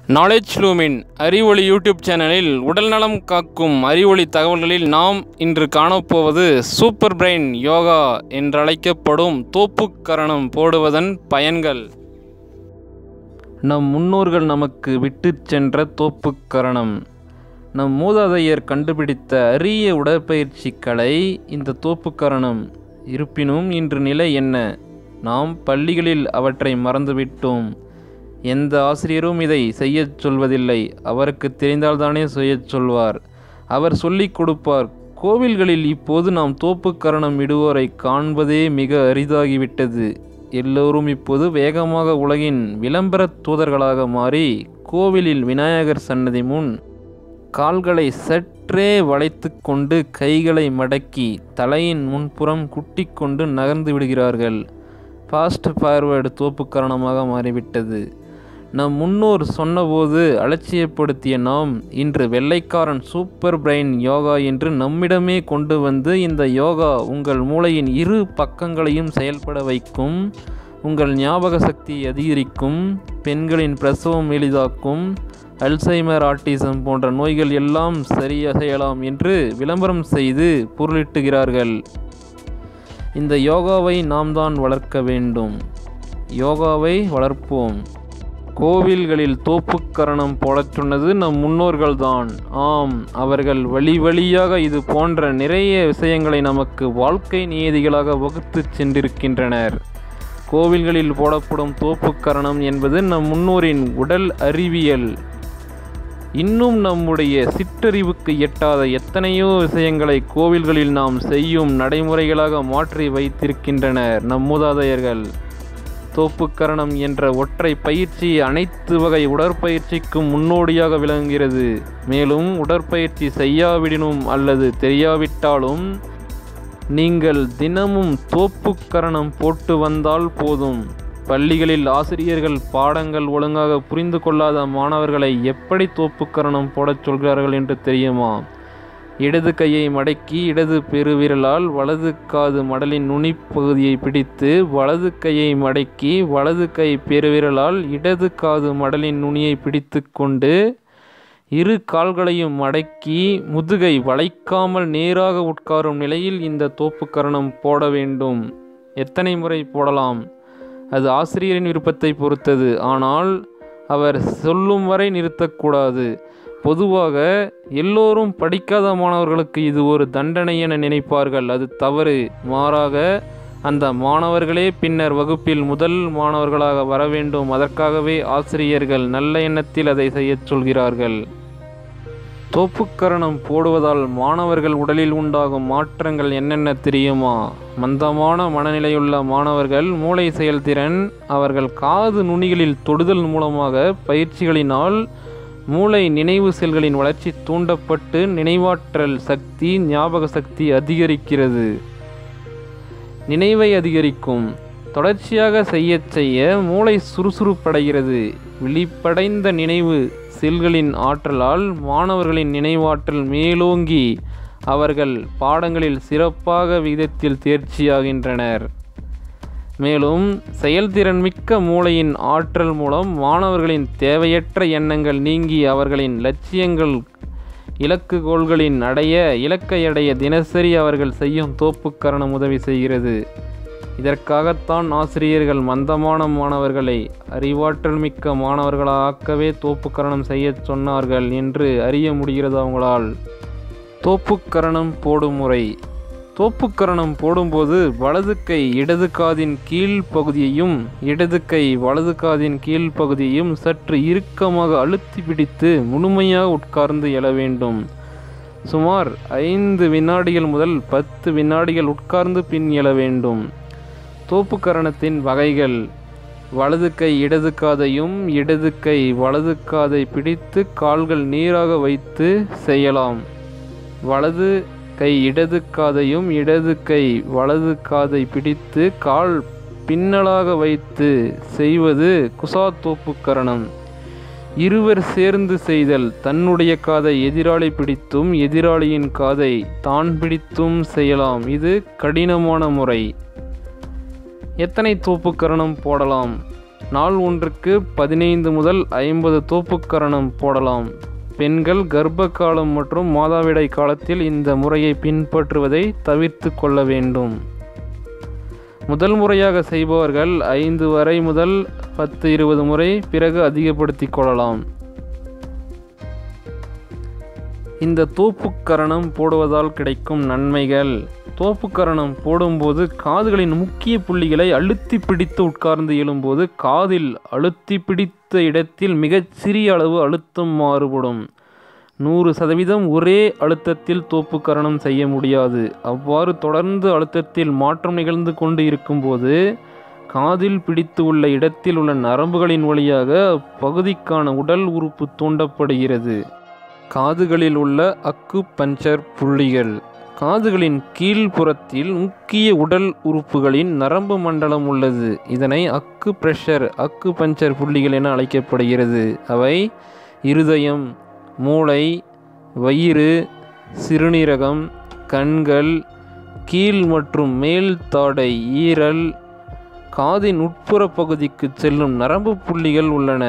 knowledge லூமின் அறிவொளி YouTube சேனலில் உடல்நலம் காக்கும் அறிவொளி தகவல்களில் நாம் இன்று காணப்போவது சூப்பர் பிரெயின் யோகா என்றழைக்கப்படும் தோப்புக்கரணம் போடுவதன் பயன்கள் நம் முன்னோர்கள் நமக்கு விட்டுச் சென்ற தோப்புக்கரணம் நம் மூதாதையர் கண்டுபிடித்த அரிய உடற்பயிற்சி கலை இந்த தோப்புக்கரணம் இருப்பினும் இன்று நிலை என்ன நாம் பள்ளிகளில் அவற்றை மறந்துவிட்டோம் எந்த ஆசிரியரும் இதை செய்யச் சொல்வதில்லை அவருக்கு தெரிந்தால்தானே செய்யச் சொல்வார் அவர் சொல்லிக் கொடுப்பார் கோவில்களில் இப்போது நாம் தோப்புக்கரணம் இடுவோரை காண்பதே மிக அரிதாகிவிட்டது எல்லோரும் இப்போது வேகமாக உலகின் விளம்பரத் தூதர்களாக மாறி கோவிலில் விநாயகர் சன்னதி முன் கால்களை சற்றே வளைத்து கொண்டு கைகளை மடக்கி தலையின் முன்புறம் குட்டிக் கொண்டு நகர்ந்து விடுகிறார்கள் ஃபாஸ்ட் ஃபார்வேர்டு தோப்புக்கரணமாக மாறிவிட்டது நம் முன்னோர் சொன்னபோது அலட்சியப்படுத்திய நாம் இன்று வெள்ளைக்காரன் சூப்பர் பிரெயின் யோகா என்று நம்மிடமே கொண்டு வந்து இந்த யோகா உங்கள் மூளையின் இரு பக்கங்களையும் செயல்பட வைக்கும் உங்கள் ஞாபக சக்தி அதிகரிக்கும் பெண்களின் பிரசவம் எளிதாக்கும் அல்சைமர் ஆட்டிசம் போன்ற நோய்கள் எல்லாம் சரியா செய்யலாம் என்று விளம்பரம் செய்து பொருளிட்டுகிறார்கள் இந்த யோகாவை நாம் தான் வளர்க்க வேண்டும் யோகாவை வளர்ப்போம் கோவில்களில் தோப்புக்கரணம் போடச் சொன்னது நம் முன்னோர்கள்தான் ஆம் அவர்கள் வழி வழியாக இது போன்ற நிறைய விஷயங்களை நமக்கு வாழ்க்கை நியதிகளாக வகுத்துச் சென்றிருக்கின்றனர் கோவில்களில் போடப்படும் தோப்புக்கரணம் என்பது நம் முன்னோரின் உடல் அறிவியல் இன்னும் நம்முடைய சிற்றறிவுக்கு எட்டாத எத்தனையோ விஷயங்களை கோவில்களில் நாம் செய்யும் நடைமுறைகளாக மாற்றி வைத்திருக்கின்றனர் நம் மூதாதையர்கள் தோப்புக்கரணம் என்ற ஒற்றை பயிற்சி அனைத்து வகை உடற்பயிற்சிக்கும் முன்னோடியாக விளங்குகிறது மேலும் உடற்பயிற்சி செய்யாவிடினும் அல்லது தெரியாவிட்டாலும் நீங்கள் தினமும் தோப்புக்கரணம் போட்டு வந்தால் போதும் பள்ளிகளில் ஆசிரியர்கள் பாடங்கள் ஒழுங்காக புரிந்து கொள்ளாத மாணவர்களை எப்படி தோப்புக்கரணம் போடச் சொல்கிறார்கள் என்று தெரியுமா இடது கையை மடக்கி இடது பெருவிரலால் வலது காது மடலின் நுனிப்பகுதியை பிடித்து வலது கையை மடக்கி வலது கை பெருவிரலால் இடது காது மடலின் நுனியை பிடித்து கொண்டு இரு கால்களையும் மடக்கி முதுகை வளைக்காமல் நேராக உட்காரும் நிலையில் இந்த தோப்புக்கரணம் போட வேண்டும் எத்தனை முறை போடலாம் அது ஆசிரியரின் விருப்பத்தை பொறுத்தது ஆனால் அவர் சொல்லும் வரை நிறுத்தக்கூடாது பொதுவாக எல்லோரும் படிக்காத மாணவர்களுக்கு இது ஒரு தண்டனை என நினைப்பார்கள் அது தவறு மாறாக அந்த மாணவர்களே பின்னர் வகுப்பில் முதல் மாணவர்களாக வர வேண்டும் அதற்காகவே ஆசிரியர்கள் நல்ல எண்ணத்தில் அதை செய்யச் சொல்கிறார்கள் தோப்புக்கரணம் போடுவதால் மாணவர்கள் உடலில் உண்டாகும் மாற்றங்கள் என்னென்ன தெரியுமா மந்தமான மனநிலையுள்ள மாணவர்கள் மூளை செயல்திறன் அவர்கள் காது நுனிகளில் தொடுதல் மூலமாக பயிற்சிகளினால் மூளை நினைவு செல்களின் வளர்ச்சி தூண்டப்பட்டு நினைவாற்றல் சக்தி ஞாபக சக்தி அதிகரிக்கிறது நினைவை அதிகரிக்கும் தொடர்ச்சியாக செய்ய செய்ய மூளை சுறுசுறுப்படைகிறது விழிப்படைந்த நினைவு செல்களின் ஆற்றலால் மாணவர்களின் நினைவாற்றல் மேலோங்கி அவர்கள் பாடங்களில் சிறப்பாக விதத்தில் தேர்ச்சியாகின்றனர் மேலும் செயல்திறன் மிக்க மூளையின் ஆற்றல் மூலம் மாணவர்களின் தேவையற்ற எண்ணங்கள் நீங்கி அவர்களின் லட்சியங்கள் இலக்குகோள்களின் அடைய இலக்கை அடைய தினசரி அவர்கள் செய்யும் தோப்புக்கரணம் உதவி செய்கிறது இதற்காகத்தான் ஆசிரியர்கள் மந்தமான மாணவர்களை அறிவாற்றல் மிக்க மாணவர்களாக்கவே தோப்புக்கரணம் செய்யச் சொன்னார்கள் என்று அறிய முடிகிறது அவங்களால் தோப்புக்கரணம் போடும் முறை தோப்புக்கரணம் போடும்போது வலது கை இடது காதின் கீழ் பகுதியையும் இடது கை வலது காதின் கீழ் பகுதியையும் சற்று இறுக்கமாக அழுத்தி பிடித்து முழுமையாக உட்கார்ந்து எழ வேண்டும் சுமார் ஐந்து வினாடிகள் முதல் பத்து வினாடிகள் உட்கார்ந்து பின் எழ வேண்டும் தோப்புக்கரணத்தின் வகைகள் வலது கை இடது காதையும் இடது கை வலது காதை பிடித்து கால்கள் நீராக வைத்து செய்யலாம் வலது கை இடது காதையும் இடது கை வலது காதை பிடித்து கால் பின்னலாக வைத்து செய்வது குசா தோப்புக்கரணம் இருவர் சேர்ந்து செய்தல் தன்னுடைய காதை எதிராளி பிடித்தும் எதிராளியின் காதை தான் பிடித்தும் செய்யலாம் இது கடினமான முறை எத்தனை தோப்புக்கரணம் போடலாம் நாள் ஒன்றுக்கு பதினைந்து முதல் ஐம்பது தோப்புக்கரணம் போடலாம் பெண்கள் கர்ப்ப காலம் மற்றும் மாதாவிடை காலத்தில் இந்த முறையை பின்பற்றுவதை தவிர்த்து கொள்ள வேண்டும் முதல் முறையாக செய்பவர்கள் ஐந்து வரை முதல் பத்து இருபது முறை பிறகு அதிகப்படுத்திக் கொள்ளலாம் இந்த தோப்புக்கரணம் போடுவதால் கிடைக்கும் நன்மைகள் தோப்புக்கரணம் போடும்போது காதுகளின் முக்கிய புள்ளிகளை அழுத்தி பிடித்து உட்கார்ந்து எழும்போது காதில் அழுத்தி பிடித்த இடத்தில் மிகச் சிறிய அளவு அழுத்தம் மாறுபடும் நூறு சதவீதம் ஒரே அழுத்தத்தில் தோப்புக்கரணம் செய்ய முடியாது அவ்வாறு தொடர்ந்து அழுத்தத்தில் மாற்றம் நிகழ்ந்து கொண்டு இருக்கும்போது காதில் பிடித்து உள்ள இடத்தில் உள்ள நரம்புகளின் வழியாக அப்பகுதிக்கான உடல் உறுப்பு தூண்டப்படுகிறது காதுகளில் உள்ள அக்கு பஞ்சர் புள்ளிகள் காதுகளின் கீழ்ப்புறத்தில் முக்கிய உடல் உறுப்புகளின் நரம்பு மண்டலம் உள்ளது இதனை அக்கு பிரஷர் அக்கு பஞ்சர் புள்ளிகள் என அழைக்கப்படுகிறது அவை இருதயம் மூளை வயிறு சிறுநீரகம் கண்கள் கீழ் மற்றும் மேல் தாடை ஈரல் காதின் உட்புற பகுதிக்கு செல்லும் நரம்பு புள்ளிகள் உள்ளன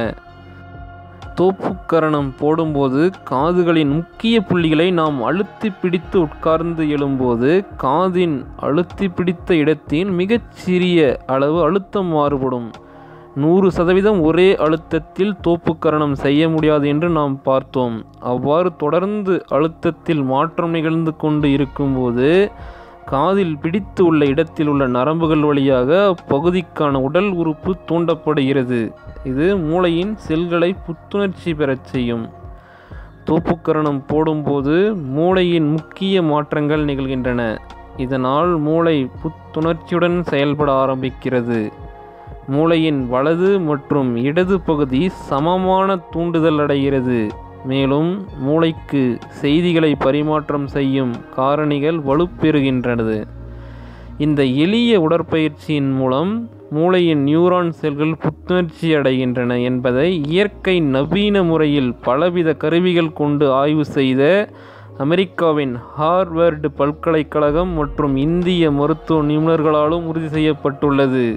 தோப்புக்கரணம் போடும்போது காதுகளின் முக்கிய புள்ளிகளை நாம் அழுத்தி பிடித்து உட்கார்ந்து எழும்போது காதின் அழுத்தி பிடித்த இடத்தின் மிகச் சிறிய அளவு அழுத்தம் மாறுபடும் நூறு சதவீதம் ஒரே அழுத்தத்தில் தோப்புக்கரணம் செய்ய முடியாது என்று நாம் பார்த்தோம் அவ்வாறு தொடர்ந்து அழுத்தத்தில் மாற்றம் நிகழ்ந்து கொண்டு இருக்கும்போது காதில் பிடித்து உள்ள இடத்தில் உள்ள நரம்புகள் வழியாக அப்பகுதிக்கான உடல் உறுப்பு தூண்டப்படுகிறது இது மூளையின் செல்களை புத்துணர்ச்சி பெறச் செய்யும் தோப்புக்கரணம் போடும்போது மூளையின் முக்கிய மாற்றங்கள் நிகழ்கின்றன இதனால் மூளை புத்துணர்ச்சியுடன் செயல்பட ஆரம்பிக்கிறது மூளையின் வலது மற்றும் இடது பகுதி சமமான தூண்டுதல் அடைகிறது மேலும் மூளைக்கு செய்திகளை பரிமாற்றம் செய்யும் காரணிகள் வலுப்பெறுகின்றது இந்த எளிய உடற்பயிற்சியின் மூலம் மூளையின் நியூரான் செல்கள் புத்துணர்ச்சி அடைகின்றன என்பதை இயற்கை நவீன முறையில் பலவித கருவிகள் கொண்டு ஆய்வு செய்த அமெரிக்காவின் ஹார்வர்டு பல்கலைக்கழகம் மற்றும் இந்திய மருத்துவ நிபுணர்களாலும் உறுதி செய்யப்பட்டுள்ளது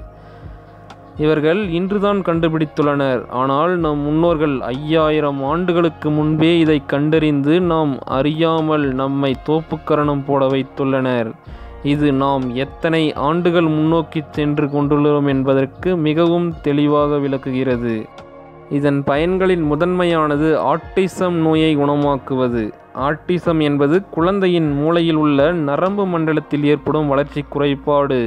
இவர்கள் இன்றுதான் கண்டுபிடித்துள்ளனர் ஆனால் நம் முன்னோர்கள் ஐயாயிரம் ஆண்டுகளுக்கு முன்பே இதை கண்டறிந்து நாம் அறியாமல் நம்மை தோப்புக்கரணம் போட வைத்துள்ளனர் இது நாம் எத்தனை ஆண்டுகள் முன்னோக்கி சென்று கொண்டுள்ளோம் என்பதற்கு மிகவும் தெளிவாக விளக்குகிறது இதன் பயன்களின் முதன்மையானது ஆட்டிசம் நோயை குணமாக்குவது ஆட்டிசம் என்பது குழந்தையின் மூளையில் உள்ள நரம்பு மண்டலத்தில் ஏற்படும் வளர்ச்சி குறைபாடு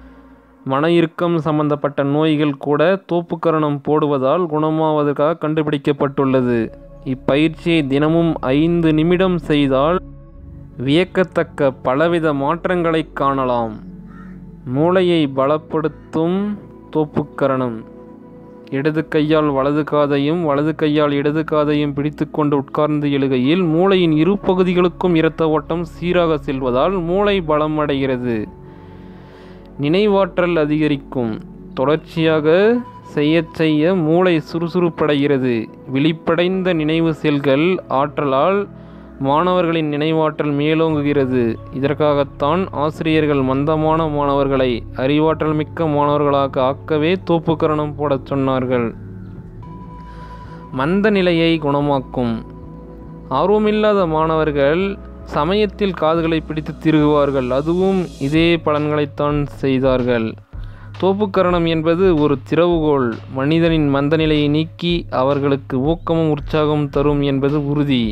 மன இறுக்கம் சம்பந்தப்பட்ட நோய்கள் கூட தோப்புக்கரணம் போடுவதால் குணமாவதற்காக கண்டுபிடிக்கப்பட்டுள்ளது இப்பயிற்சியை தினமும் ஐந்து நிமிடம் செய்தால் வியக்கத்தக்க பலவித மாற்றங்களை காணலாம் மூளையை பலப்படுத்தும் தோப்புக்கரணம் இடது கையால் வலது காதையும் வலது கையால் இடது காதையும் பிடித்துக்கொண்டு உட்கார்ந்து எழுகையில் மூளையின் இரு பகுதிகளுக்கும் இரத்த ஓட்டம் சீராக செல்வதால் மூளை பலம் அடைகிறது நினைவாற்றல் அதிகரிக்கும் தொடர்ச்சியாக செய்ய செய்ய மூளை சுறுசுறுப்படைகிறது விழிப்படைந்த நினைவு செல்கள் ஆற்றலால் மாணவர்களின் நினைவாற்றல் மேலோங்குகிறது இதற்காகத்தான் ஆசிரியர்கள் மந்தமான மாணவர்களை அறிவாற்றல் மிக்க மாணவர்களாக ஆக்கவே தோப்புக்கரணம் போடச் சொன்னார்கள் மந்த நிலையை குணமாக்கும் ஆர்வமில்லாத மாணவர்கள் சமயத்தில் காதுகளை பிடித்து திருகுவார்கள் அதுவும் இதே பலன்களைத்தான் செய்தார்கள் தோப்புக்கரணம் என்பது ஒரு திறவுகோல் மனிதனின் மந்தநிலையை நீக்கி அவர்களுக்கு ஊக்கமும் உற்சாகம் தரும் என்பது உறுதி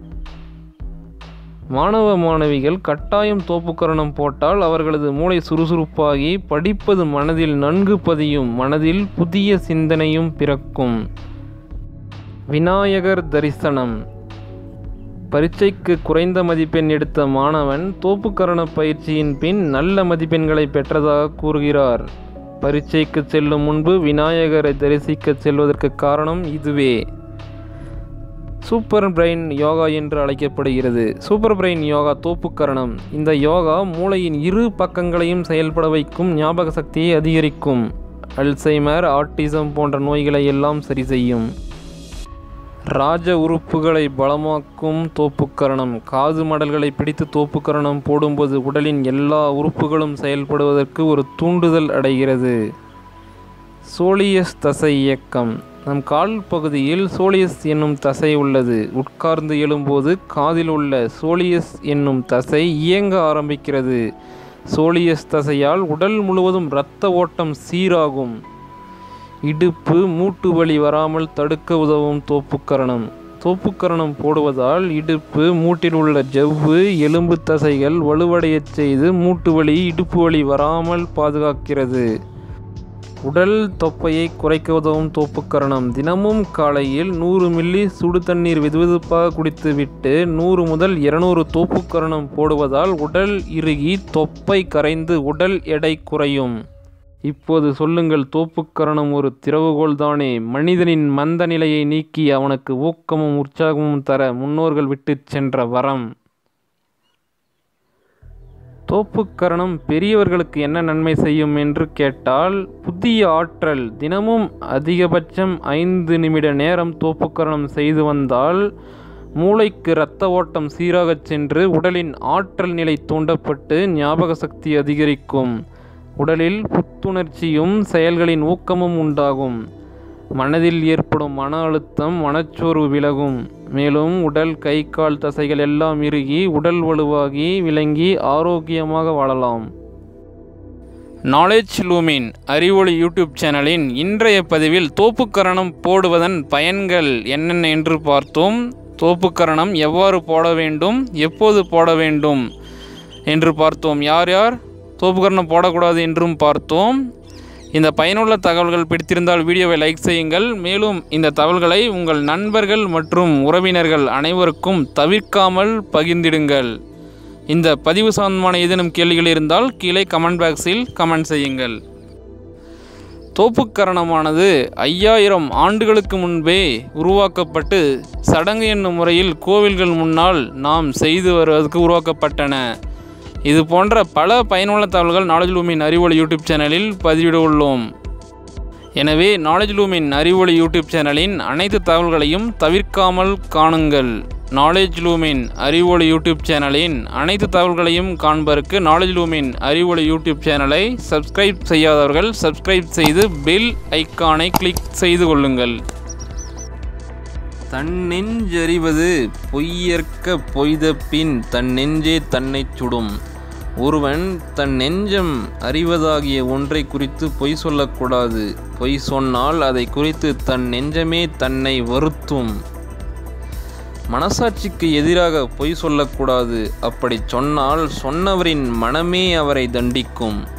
மாணவ மாணவிகள் கட்டாயம் தோப்புக்கரணம் போட்டால் அவர்களது மூளை சுறுசுறுப்பாகி படிப்பது மனதில் நன்கு பதியும் மனதில் புதிய சிந்தனையும் பிறக்கும் விநாயகர் தரிசனம் பரீட்சைக்கு குறைந்த மதிப்பெண் எடுத்த மாணவன் தோப்புக்கரண பயிற்சியின் பின் நல்ல மதிப்பெண்களை பெற்றதாக கூறுகிறார் பரீட்சைக்கு செல்லும் முன்பு விநாயகரை தரிசிக்க செல்வதற்கு காரணம் இதுவே சூப்பர் பிரெயின் யோகா என்று அழைக்கப்படுகிறது சூப்பர் பிரெயின் யோகா தோப்புக்கரணம் இந்த யோகா மூளையின் இரு பக்கங்களையும் செயல்பட வைக்கும் ஞாபக சக்தியை அதிகரிக்கும் அல்சைமர் ஆட்டிசம் போன்ற நோய்களை எல்லாம் சரி செய்யும் ராஜ உறுப்புகளை பலமாக்கும் தோப்புக்கரணம் காது மடல்களை பிடித்து தோப்புக்கரணம் போடும்போது உடலின் எல்லா உறுப்புகளும் செயல்படுவதற்கு ஒரு தூண்டுதல் அடைகிறது சோலியஸ் தசை இயக்கம் நம் கால் பகுதியில் சோலியஸ் என்னும் தசை உள்ளது உட்கார்ந்து எழும்போது காதில் உள்ள சோலியஸ் என்னும் தசை இயங்க ஆரம்பிக்கிறது சோலியஸ் தசையால் உடல் முழுவதும் இரத்த ஓட்டம் சீராகும் இடுப்பு மூட்டு வலி வராமல் தடுக்க உதவும் தோப்புக்கரணம் தோப்புக்கரணம் போடுவதால் இடுப்பு மூட்டில் உள்ள ஜவ்வு எலும்பு தசைகள் வலுவடையச் செய்து மூட்டு வலி இடுப்பு வலி வராமல் பாதுகாக்கிறது உடல் தொப்பையை குறைக்க உதவும் தோப்புக்கரணம் தினமும் காலையில் நூறு மில்லி சுடு தண்ணீர் வெதுவெதுப்பாக குடித்துவிட்டு நூறு முதல் இருநூறு தோப்புக்கரணம் போடுவதால் உடல் இறுகி தொப்பை கரைந்து உடல் எடை குறையும் இப்போது சொல்லுங்கள் தோப்புக்கரணம் ஒரு திறவுகோல் தானே மனிதனின் மந்த நிலையை நீக்கி அவனுக்கு ஊக்கமும் உற்சாகமும் தர முன்னோர்கள் விட்டுச் சென்ற வரம் தோப்புக்கரணம் பெரியவர்களுக்கு என்ன நன்மை செய்யும் என்று கேட்டால் புதிய ஆற்றல் தினமும் அதிகபட்சம் ஐந்து நிமிட நேரம் தோப்புக்கரணம் செய்து வந்தால் மூளைக்கு இரத்த ஓட்டம் சீராகச் சென்று உடலின் ஆற்றல் நிலை தூண்டப்பட்டு ஞாபக சக்தி அதிகரிக்கும் உடலில் புத்துணர்ச்சியும் செயல்களின் ஊக்கமும் உண்டாகும் மனதில் ஏற்படும் மன அழுத்தம் மனச்சோர்வு விலகும் மேலும் உடல் கை கால் தசைகள் எல்லாம் இறுகி உடல் வலுவாகி விளங்கி ஆரோக்கியமாக வாழலாம் நாலேஜ் லூமின் அறிவொளி யூடியூப் சேனலின் இன்றைய பதிவில் தோப்புக்கரணம் போடுவதன் பயன்கள் என்னென்ன என்று பார்த்தோம் தோப்புக்கரணம் எவ்வாறு போட வேண்டும் எப்போது போட வேண்டும் என்று பார்த்தோம் யார் யார் தோப்புக்கரணம் போடக்கூடாது என்றும் பார்த்தோம் இந்த பயனுள்ள தகவல்கள் பிடித்திருந்தால் வீடியோவை லைக் செய்யுங்கள் மேலும் இந்த தகவல்களை உங்கள் நண்பர்கள் மற்றும் உறவினர்கள் அனைவருக்கும் தவிர்க்காமல் பகிர்ந்திடுங்கள் இந்த பதிவு சம்பந்தமான ஏதேனும் கேள்விகள் இருந்தால் கீழே கமெண்ட் பாக்ஸில் கமெண்ட் செய்யுங்கள் தோப்புக்கரணமானது ஐயாயிரம் ஆண்டுகளுக்கு முன்பே உருவாக்கப்பட்டு சடங்கு என்னும் முறையில் கோவில்கள் முன்னால் நாம் செய்து வருவதற்கு உருவாக்கப்பட்டன இது போன்ற பல பயனுள்ள தகவல்கள் நாலேஜ் லூமின் அறிவொளி யூடியூப் சேனலில் பதிவிட உள்ளோம் எனவே நாலேஜ் லூமின் அறிவொளி யூடியூப் சேனலின் அனைத்து தகவல்களையும் தவிர்க்காமல் காணுங்கள் நாலேஜ் லூமின் அறிவொளி யூடியூப் சேனலின் அனைத்து தகவல்களையும் காண்பதற்கு நாலேஜ் லூமின் அறிவொளி யூடியூப் சேனலை சப்ஸ்கிரைப் செய்யாதவர்கள் சப்ஸ்கிரைப் செய்து பெல் ஐக்கானை கிளிக் செய்து கொள்ளுங்கள் தன் நெஞ்சறிவது பொய்யற்க பொய்தப்பின் தன் நெஞ்சே தன்னைச் சுடும் ஒருவன் தன் நெஞ்சம் அறிவதாகிய ஒன்றை குறித்து பொய் சொல்லக்கூடாது பொய் சொன்னால் அதை குறித்து தன் நெஞ்சமே தன்னை வருத்தும் மனசாட்சிக்கு எதிராக பொய் சொல்லக்கூடாது அப்படி சொன்னால் சொன்னவரின் மனமே அவரை தண்டிக்கும்